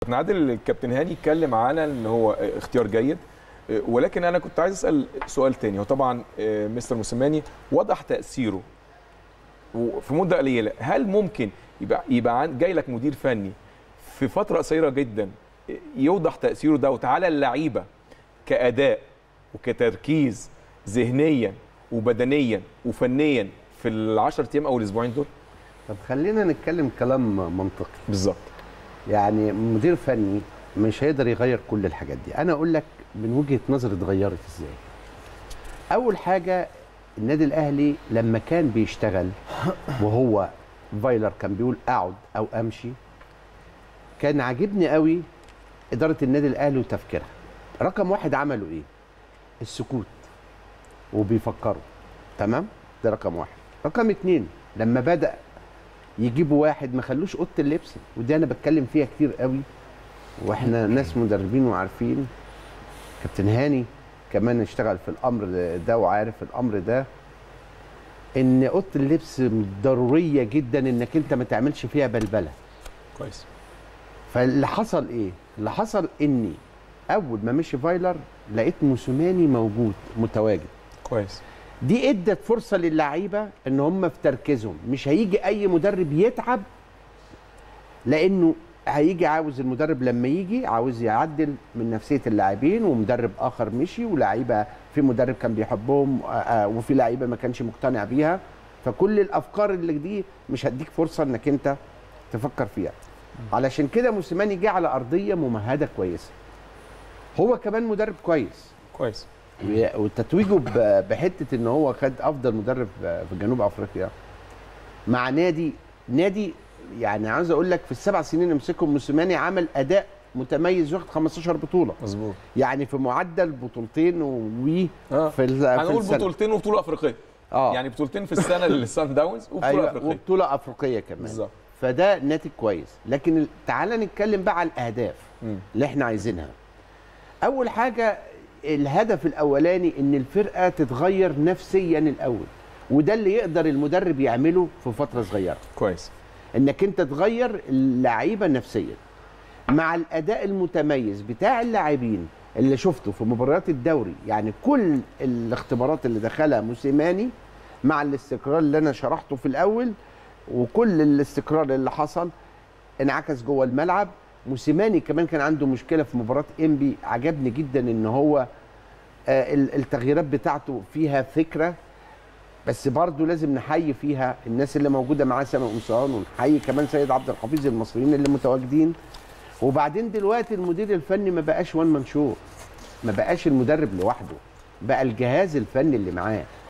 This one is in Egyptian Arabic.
كابتن عادل الكابتن هاني اتكلم على ان هو اختيار جيد ولكن انا كنت عايز اسال سؤال تاني هو طبعا مستر موسيماني وضح تاثيره في مده قليله هل ممكن يبقى يبقى جاي لك مدير فني في فتره قصيره جدا يوضح تاثيره دوت على اللعيبه كاداء وكتركيز ذهنيا وبدنيا وفنيا في ال 10 ايام او الاسبوعين دول طب خلينا نتكلم كلام منطقي بالظبط يعني مدير فني مش هيقدر يغير كل الحاجات دي انا اقول لك من وجهه نظري اتغيرت ازاي اول حاجه النادي الاهلي لما كان بيشتغل وهو فايلر كان بيقول اقعد او امشي كان عاجبني قوي اداره النادي الاهلي وتفكيرها رقم واحد عملوا ايه السكوت وبيفكروا تمام ده رقم واحد رقم اتنين لما بدا يجيبوا واحد ما خلوش اوضه اللبس ودي انا بتكلم فيها كتير قوي واحنا ناس مدربين وعارفين كابتن هاني كمان اشتغل في الامر ده وعارف الامر ده ان اوضه اللبس ضروريه جدا انك انت ما تعملش فيها بلبله كويس فاللي حصل ايه اللي حصل اني اول ما مشي فايلر لقيت موسوماني موجود متواجد كويس دي ادت فرصه للعيبه ان هم في تركيزهم مش هيجي اي مدرب يتعب لانه هيجي عاوز المدرب لما يجي عاوز يعدل من نفسيه اللاعبين ومدرب اخر مشي ولاعيبه في مدرب كان بيحبهم وفي لعيبه ما كانش مقتنع بيها فكل الافكار اللي دي مش هديك فرصه انك انت تفكر فيها علشان كده موسيماني جه على ارضيه ممهده كويسه هو كمان مدرب كويس كويس وتتويجه بحته ان هو خد افضل مدرب في جنوب افريقيا مع نادي نادي يعني عاوز اقول لك في السبع سنين اللي مسكهم موسيماني عمل اداء متميز واخد 15 بطوله مظبوط يعني في معدل بطولتين و آه. في هنقول بطولتين وبطوله افريقيه اه يعني بطولتين في السنه للسان داونز وبطوله أيوة افريقيه وبطوله افريقيه كمان بالظبط فده ناتج كويس لكن تعال نتكلم بقى على الاهداف مم. اللي احنا عايزينها اول حاجه الهدف الاولاني ان الفرقه تتغير نفسيا الاول وده اللي يقدر المدرب يعمله في فتره صغيره كويس انك انت تغير اللعيبه نفسيا مع الاداء المتميز بتاع اللاعبين اللي شفته في مباريات الدوري يعني كل الاختبارات اللي دخلها موسيماني مع الاستقرار اللي انا شرحته في الاول وكل الاستقرار اللي حصل انعكس جوه الملعب موسيماني كمان كان عنده مشكله في مباراه انبي عجبني جدا ان هو آه التغييرات بتاعته فيها فكره بس برضه لازم نحيي فيها الناس اللي موجوده معاه سامي قمصان ونحيي كمان سيد عبد الحفيظ المصريين اللي متواجدين وبعدين دلوقتي المدير الفني ما بقاش وان مان شو ما بقاش المدرب لوحده بقى الجهاز الفني اللي معاه